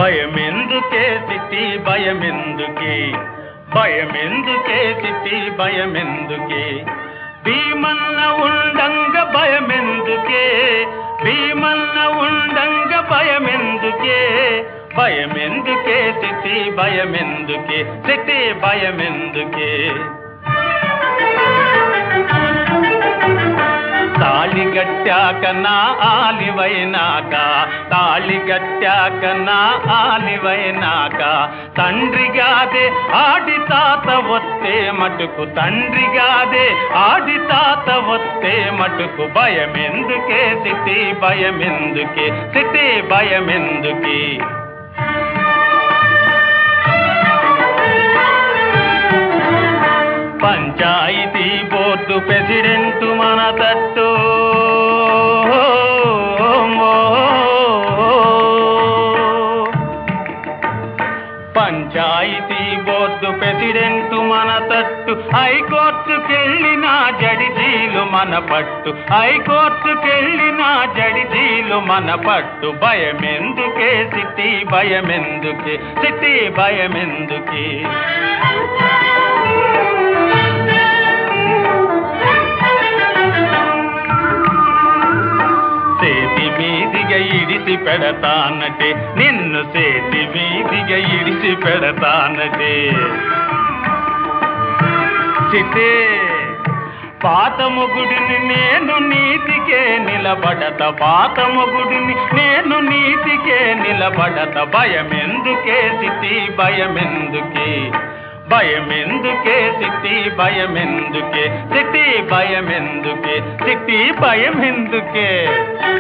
భయమెందుకే సిట్టి భయమెందుకే భయమెందుకే సిట్టి భయమెందుకే భీమన్న ఉండంగ భయమెందుకే భీమన్న ఉండంగ భయమెందుకే భయమెందుకే సిట్టి భయమెందుకే సిట్టి భయమెందుకే తాళి గట్టాక నా ఆలివైనాక తాళి గట్టాక నా ఆలివైనాక తండ్రిగాదే ఆడి తాత వస్తే మటుకు తండ్రిగాదే ఆడి తాత వస్తే మటుకు భయమెందుకే సిట్టి భయమెందుకే సిట్టి భయమెందుకే పంచాయతీ బోర్డు ప్రెసిడెంట్ మన తట్టు పంచాయతీ బోర్డు ప్రెసిడెంట్ మన తట్టు హైకోర్టుకెళ్ళిన జడిజీలు మన పట్టు హైకోర్టుకెళ్ళిన జడిజీలు మన పట్టు భయమెందుకే సిట్టి భయమెందుకే సిట్టి భయమెందుకే సేతి మీదిగా ఇడిసి పెడతానటే నిన్ను సేతి మీదిగా ఇడిసి పెడతానటే సిటే పాత మొగుడిని నేను నీతికే నిలబడత పాత మొగుడిని నేను నీతికే నిలబడత భయమెందుకే సిట్టి భయమెందుకే భయమెందుకే సిట్టి భయమెందుకే సిట్టి భయమెందుకే సిట్టి భయమెందుకే